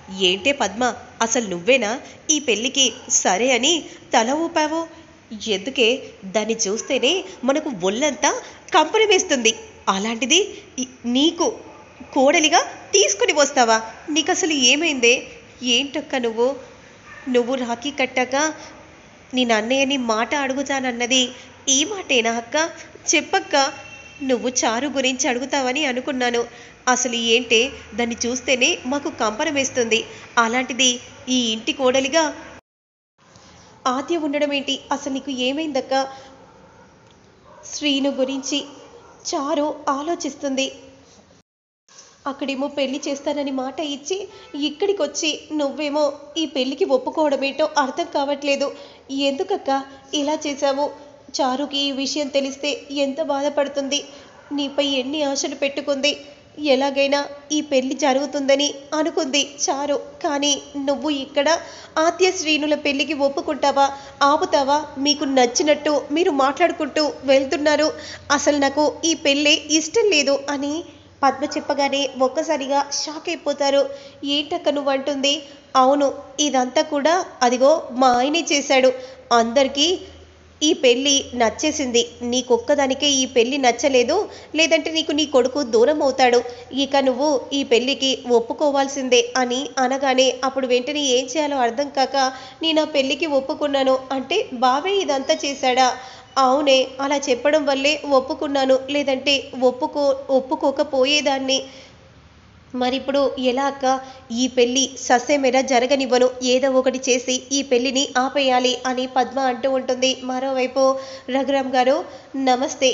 ఏంటే పద్మ అసలు నువ్వేనా ఈ పెళ్ళికి సరే అని తల ఊపావు ఎందుకే దాన్ని చూస్తేనే మనకు ఒళ్ళంతా కంపని వేస్తుంది అలాంటిది ఈ- నీకు కోడలిగా తీసుకుని వస్తావా నీకు అసలు ఏమైందే ఏంటక్క నువ్వు నువ్వు రాఖీ కట్టాక నేను అన్నయ్యని మాట అడుగుతానన్నది ఈ మాటేనా అక్క చెప్పక్క నువ్వు చారు గురించి అడుగుతావని అనుకున్నాను అసలు ఏంటే దాన్ని చూస్తేనే మాకు కంపన వేస్తుంది అలాంటిది ఈ ఇంటి కోడలిగా ఆద్య ఉండడం ఏంటి అసలు నీకు ఏమైందక్క శ్రీను గురించి చారు ఆలోచిస్తుంది అక్కడేమో పెళ్లి చేస్తానని మాట ఇచ్చి ఇక్కడికి వచ్చి నువ్వేమో ఈ పెళ్లికి ఒప్పుకోవడమేంటో అర్థం కావట్లేదు ఎందుకక్క ఇలా చేశావు చారుకి ఈ విషయం తెలిస్తే ఎంత బాధపడుతుంది నీపై ఎన్ని ఆశలు పెట్టుకుంది ఎలాగైనా ఈ పెళ్లి జరుగుతుందని అనుకుంది చారు కానీ నువ్వు ఇక్కడ ఆద్య శ్రీనుల పెళ్లికి ఒప్పుకుంటావా ఆపుతావా మీకు నచ్చినట్టు మీరు మాట్లాడుకుంటూ వెళ్తున్నారు అసలు నాకు ఈ పెళ్ళి ఇష్టం లేదు అని పద్మ చెప్పగానే ఒక్కసారిగా షాక్ అయిపోతారు ఏంటక్క నువ్వు అంటుంది అవును ఇదంతా కూడా అదిగో మా ఆయనే చేశాడు అందరికీ ఈ పెళ్ళి నచ్చేసింది నీకొక్కదానికే ఈ పెళ్ళి నచ్చలేదు లేదంటే నీకు నీ కొడుకు దూరం అవుతాడు ఇక నువ్వు ఈ పెళ్ళికి ఒప్పుకోవాల్సిందే అని అనగానే అప్పుడు వెంటనే ఏం చేయాలో అర్థం కాక నేను ఆ పెళ్ళికి ఒప్పుకున్నాను అంటే బావే ఇదంతా చేశాడా అవునే అలా చెప్పడం వల్లే ఒప్పుకున్నాను లేదంటే ఒప్పుకో ఒప్పుకోకపోయేదాన్ని మరి ఇప్పుడు ఎలా అక్క ఈ పెళ్ళి సస్యమేర జరగనివ్వను ఏదో ఒకటి చేసి ఈ పెళ్ళిని ఆపేయాలి అని పద్మ అంటూ ఉంటుంది మరోవైపు రఘురామ్ గారు నమస్తే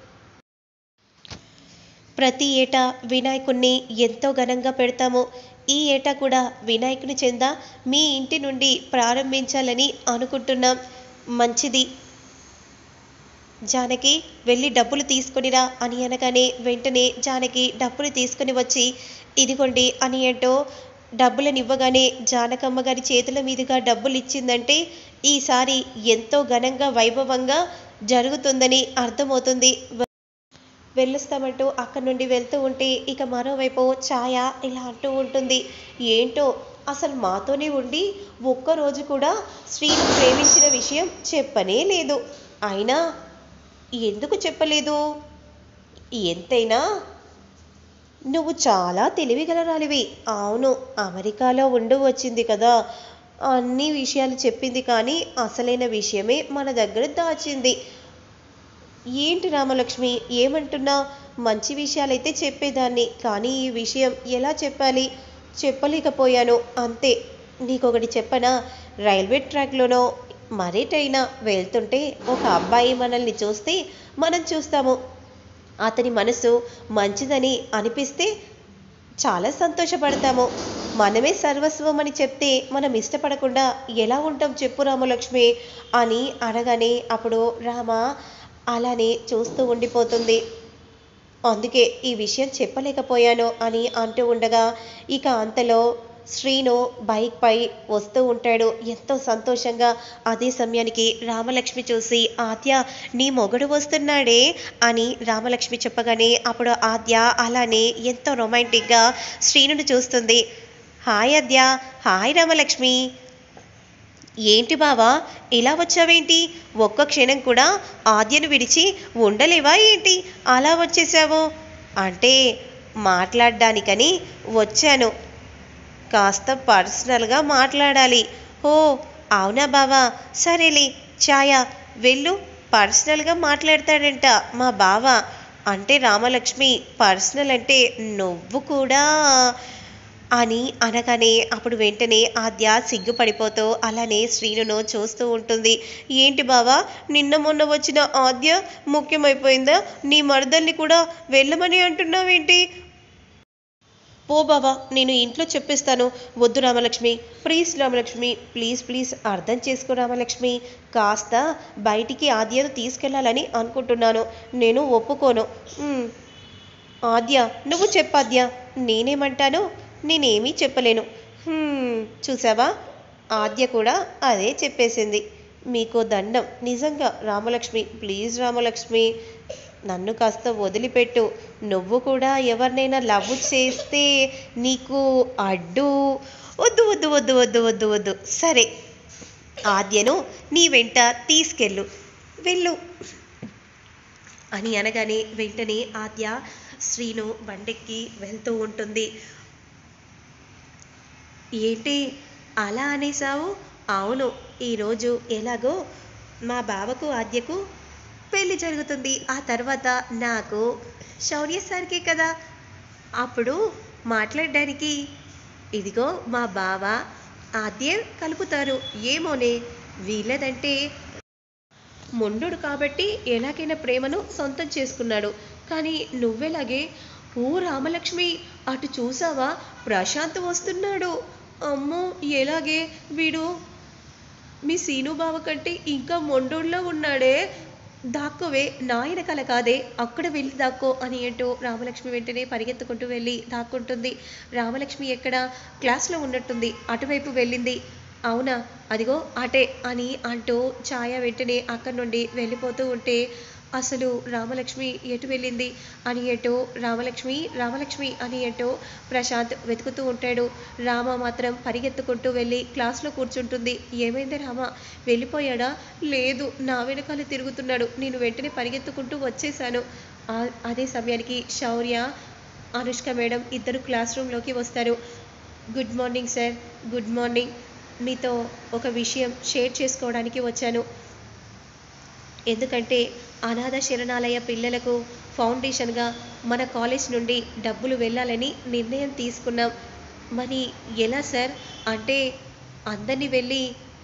ప్రతి ఏటా వినాయకుణ్ణి ఎంతో ఘనంగా పెడతాము ఈ ఏటా కూడా వినాయకుని చెంద మీ ఇంటి నుండి ప్రారంభించాలని అనుకుంటున్నాం మంచిది జానకి వెళ్ళి డబ్బులు తీసుకొనిరా అని అనగానే వెంటనే జానకి డబ్బులు తీసుకుని వచ్చి ఇదిగోండి అని ఏంటో డబ్బులను ఇవ్వగానే జానకమ్మ గారి చేతుల మీదుగా డబ్బులు ఇచ్చిందంటే ఈసారి ఎంతో ఘనంగా వైభవంగా జరుగుతుందని అర్థమవుతుంది వె- వెళ్ళొస్తామంటూ అక్కడి నుండి వెళ్తూ ఉంటే ఇక మరోవైపు ఛాయ ఇలా అంటూ ఉంటుంది ఏంటో అసలు మాతోనే ఉండి ఒక్కరోజు కూడా శ్రీను ప్రేమించిన విషయం చెప్పనే లేదు అయినా ఎందుకు చెప్పలేదు ఎంతైనా నువ్వు చాలా తెలివిగలరాలివి అవును అమెరికాలో ఉండి వచ్చింది కదా అన్ని విషయాలు చెప్పింది కానీ అసలైన విషయమే మన దగ్గర దాచింది ఏంటి రామలక్ష్మి ఏమంటున్నా మంచి విషయాలైతే చెప్పేదాన్ని కానీ ఈ విషయం ఎలా చెప్పాలి చెప్పలేకపోయాను అంతే నీకొకటి చెప్పనా రైల్వే ట్రాక్లోనో మరేటైనా వెళ్తుంటే ఒక అబ్బాయి మనల్ని చూస్తే మనం చూస్తాము అతని మనసు మంచిదని అనిపిస్తే చాలా సంతోషపడతాము మనమే సర్వస్వం అని చెప్తే మనం ఇష్టపడకుండా ఎలా ఉంటాం చెప్పు రామలక్ష్మి అని అనగానే అప్పుడు రామ అలానే చూస్తూ ఉండిపోతుంది అందుకే ఈ విషయం చెప్పలేకపోయాను అని అంటూ ఉండగా ఇక అంతలో శ్రీను బైక్ పై వస్తూ ఉంటాడు ఎంతో సంతోషంగా అదే సమయానికి రామలక్ష్మి చూసి ఆద్య నీ మొగుడు వస్తున్నాడే అని రామలక్ష్మి చెప్పగానే అప్పుడు ఆద్య అలానే ఎంతో రొమాంటిక్గా శ్రీనుని చూస్తుంది హాయ్ ఆద్య హాయ్ రామలక్ష్మి ఏంటి బావా ఇలా వచ్చావేంటి ఒక్క క్షణం కూడా ఆద్యను విడిచి ఉండలేవా ఏంటి అలా వచ్చేసావు అంటే మాట్లాడడానికని వచ్చాను కాస్త పర్సనల్గా మాట్లాడాలి ఓ అవునా బావా సరేలే ఛాయ వెళ్ళు పర్సనల్గా మాట్లాడతాడంట మా బావ అంటే రామలక్ష్మి పర్సనల్ అంటే నువ్వు కూడా అని అనగానే అప్పుడు వెంటనే ఆద్య సిగ్గుపడిపోతూ అలానే శ్రీనును చూస్తూ ఉంటుంది ఏంటి బావా నిన్న మొన్న వచ్చిన ఆద్య ముఖ్యమైపోయిందా నీ మరదల్ని కూడా వెళ్ళమని అంటున్నావేంటి పో బావా నేను ఇంట్లో చెప్పిస్తాను వద్దు Ramalakshmi please Ramalakshmi please please అర్థం చేసుకో రామలక్ష్మి కాస్త బయటికి ఆద్యను తీసుకెళ్ళాలని అనుకుంటున్నాను నేను ఒప్పుకోను "ఉమ్, ఆద్య నువ్వు చెప్పాద్య నేనేమంటాను నేనేమీ చెప్పలేను "హ్మ్, చూసావా ఆద్య కూడా అదే చెప్పేసింది మీకు దండం నిజంగా రామలక్ష్మి ప్లీజ్ రామలక్ష్మి నన్ను కాస్త వదిలిపెట్టు నువ్వు కూడా ఎవరినైనా లవ్ చేస్తే నీకు అడ్డు వద్దు వద్దు వద్దు వద్దు వద్దు వద్దు సరే ఆద్యను నీ వెంట తీసుకెళ్ళు వెళ్ళు అని అనగానే వెంటనే ఆద్య శ్రీను బండెక్కి వెళ్తూ ఉంటుంది ఏంటి అలా అనేసావు అవును ఈరోజు ఎలాగో మా బావకు ఆద్యకు పెళ్లి జరుగుతుంది ఆ తర్వాత నాకు శౌర్య సార్కే కదా అప్పుడు మాట్లాడడానికి ఇదిగో మా బావ ఆద్య కలుపుతారు ఏమోనే వీళ్ళదంటే మొండుడు కాబట్టి ఎలాగైనా ప్రేమను సొంతం చేసుకున్నాడు కానీ నువ్వెలాగే ఓ రామలక్ష్మి అటు చూసావా ప్రశాంత్ వస్తున్నాడు అమ్మో ఎలాగే వీడు మీ సీను బావ కంటే ఇంకా మొండోళ్ళలో ఉన్నాడే దాక్కోవే నా వెనకాల కాదే అక్కడ వెళ్ళి దాక్కో అని అంటూ రామలక్ష్మి వెంటనే పరిగెత్తుకుంటూ వెళ్ళి దాక్కుంటుంది రామలక్ష్మి ఎక్కడ క్లాస్లో ఉన్నట్టుంది అటువైపు వెళ్ళింది అవునా అదిగో అటే అని అంటూ ఛాయ వెంటనే అక్కడి నుండి వెళ్ళిపోతూ ఉంటే అసలు రామలక్ష్మి ఎటు వెళ్ళింది అని ఎటో రామలక్ష్మి రామలక్ష్మి అని ఎటో ప్రశాంత్ వెతుకుతూ ఉంటాడు రామ మాత్రం పరిగెత్తుకుంటూ వెళ్ళి క్లాస్లో కూర్చుంటుంది ఏమైంది రామ వెళ్ళిపోయాడా లేదు నా వెనకాల తిరుగుతున్నాడు నేను వెంటనే పరిగెత్తుకుంటూ వచ్చేసాను ఆ- అదే సమయానికి శౌర్య అనుష్క మేడం ఇద్దరు క్లాస్ రూమ్లోకి వస్తారు good morning sir good morning మీతో ఒక విషయం షేర్ చేసుకోవడానికి వచ్చాను ఎందుకంటే అనాథ శరణాలయ పిల్లలకు ఫౌండేషన్గా మన కాలేజ్ నుండి డబ్బులు వెళ్ళాలని నిర్ణయం తీసుకున్నాం మరి ఎలా సార్ అంటే అందరినీ వెళ్ళి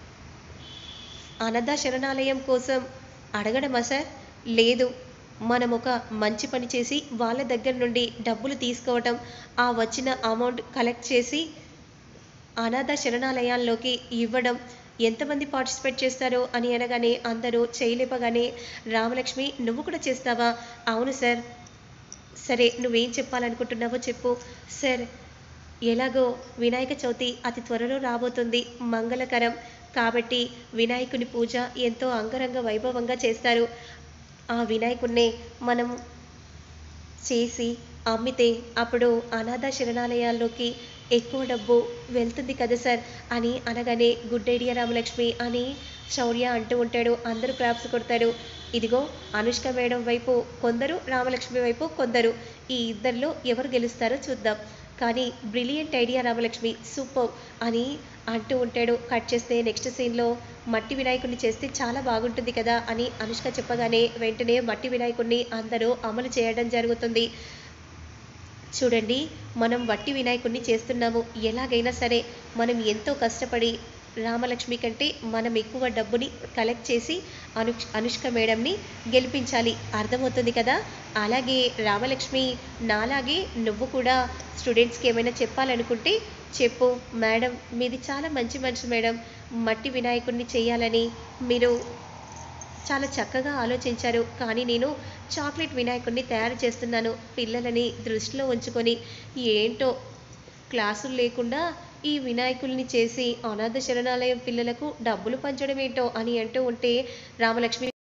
అనాథ శరణాలయం కోసం అడగడమా సార్ లేదు మనం ఒక మంచి పని చేసి వాళ్ళ దగ్గర నుండి డబ్బులు తీసుకోవటం ఆ వచ్చిన అమౌంట్ కలెక్ట్ చేసి అనాథ శరణాలయాల్లోకి ఇవ్వడం ఎంతమంది పార్టిసిపేట్ చేస్తారో అని అనగానే అందరూ చేయలేపగానే రామలక్ష్మి నువ్వు కూడా చేస్తావా అవును సార్ సరే నువ్వేం చెప్పాలనుకుంటున్నావో చెప్పు సార్ ఎలాగో వినాయక చవితి అతి త్వరలో రాబోతుంది మంగళకరం కాబట్టి వినాయకుని పూజ ఎంతో అంగరంగ వైభవంగా చేస్తారు ఆ వినాయకున్నే మనం చేసి అమ్మితే అప్పుడు అనాథ శరణాలయాల్లోకి ఎక్కువ డబ్బు వెళ్తుంది కదా సార్ అని అనగానే గుడ్ ఐడియా రామలక్ష్మి అని శౌర్య అంటూ ఉంటాడు అందరూ క్లాప్స్ కొడతారు ఇదిగో అనుష్క మేడం వైపు కొందరు రామలక్ష్మి వైపు కొందరు ఈ ఇద్దరిలో ఎవరు గెలుస్తారో చూద్దాం కానీ బ్రిలియంట్ ఐడియా రామలక్ష్మి సూపర్ అని అంటూ ఉంటాడు కట్ చేస్తే నెక్స్ట్ సీన్లో మట్టి వినాయకుడిని చేస్తే చాలా బాగుంటుంది కదా అని అనుష్క చెప్పగానే వెంటనే మట్టి వినాయకుడిని అందరూ అమలు చేయడం జరుగుతుంది చూడండి మనం వట్టి వినాయకుడిని చేస్తున్నాము ఎలాగైనా సరే మనం ఎంతో కష్టపడి రామలక్ష్మి కంటే మనం ఎక్కువ డబ్బుని కలెక్ట్ చేసి అను అనుష్క మేడంని గెలిపించాలి అర్థమవుతుంది కదా అలాగే రామలక్ష్మి నాలాగే నువ్వు కూడా స్టూడెంట్స్కి ఏమైనా చెప్పాలనుకుంటే చెప్పు మేడం మీది చాలా మంచి మనసు మేడం మట్టి వినాయకుడిని చేయాలని మీరు చాలా చక్కగా ఆలోచించారు కానీ నేను చాక్లెట్ వినాయకుడిని తయారు చేస్తున్నాను పిల్లలని దృష్టిలో ఉంచుకొని ఏంటో క్లాసులు లేకుండా ఈ వినాయకుల్ని చేసి అనాథ శరణాలయం పిల్లలకు డబ్బులు పంచడం ఏంటో అని అంటూ ఉంటే రామలక్ష్మి